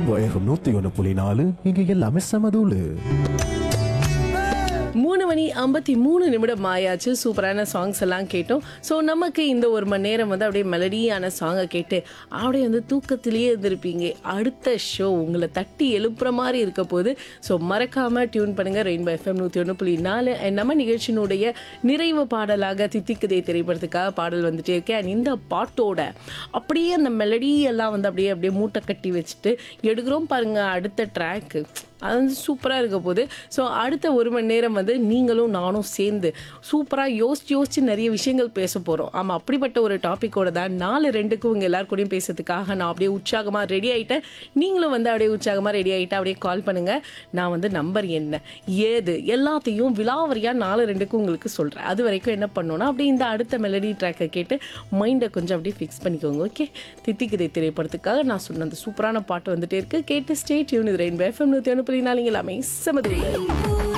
rainbow FM நூத்தி ஒன்று புள்ளி நாலு இங்க எல்லாமே சமதூளு மூணு மணி ஐம்பத்தி மூணு நிமிடம் ஆயாச்சு சூப்பரான சாங்ஸ் எல்லாம் கேட்டோம் ஸோ நமக்கு இந்த ஒரு மணி நேரம் வந்து அப்படியே மெலடியான சாங்கை கேட்டு அப்படியே வந்து தூக்கத்திலேயே இருந்திருப்பீங்க அடுத்த ஷோ உங்களை தட்டி எழுப்புற மாதிரி இருக்க போது ஸோ மறக்காம டியூன் பண்ணுங்க ரெயின்போ எஃப்எம் நூற்றி ஒன்று புள்ளி நாலு And நம்ம நிகழ்ச்சியினுடைய நிறைவு பாடலாக தித்திக்குதே திரைப்படத்துக்காக பாடல் வந்துட்டே இருக்கேன் And இந்த பாட்டோட அப்படியே அந்த மெலடி எல்லாம் வந்து அப்படியே அப்படியே மூட்டை கட்டி வச்சுட்டு எடுக்கிறோம் பாருங்க அடுத்த ட்ராக்கு அது வந்து சூப்பராக இருக்க போகுது ஸோ அடுத்த ஒரு மணி நேரம் வந்து நீங்களும் நானும் சேர்ந்து சூப்பராக யோசிச்சு யோசிச்சு நிறைய விஷயங்கள் பேச போகிறோம் ஆமாம் அப்படிப்பட்ட ஒரு டாப்பிக்கோட தான் நாலு ரெண்டுக்கும் உங்கள் எல்லார் கூடயும் பேசுறதுக்காக நான் அப்படியே உற்சாகமாக ரெடி ஆகிட்டேன் நீங்களும் வந்து அப்படியே உற்சாகமாக ரெடி ஆகிட்டு அப்படியே கால் பண்ணுங்கள் நான் வந்து நம்பர் என்ன ஏது எல்லாத்தையும் விலாவரியாக நாலு ரெண்டுக்கும் உங்களுக்கு சொல்கிறேன் அது வரைக்கும் என்ன பண்ணோன்னா அப்படியே இந்த அடுத்த மெலடி ட்ராக்கை கேட்டு மைண்டை கொஞ்சம் அப்படியே ஃபிக்ஸ் பண்ணிக்கோங்க ஓகே தித்திக்குதை திரைப்படத்துக்காக நான் சொன்ன அந்த சூப்பரான பாட்டு வந்துட்டே இருக்கு கேட்டு ஸ்டேட் யூன் இது ரெயின்போ எஃப்எம் நூற்றி ஒன்று புள்ளி நாலு எல்லாமே செமது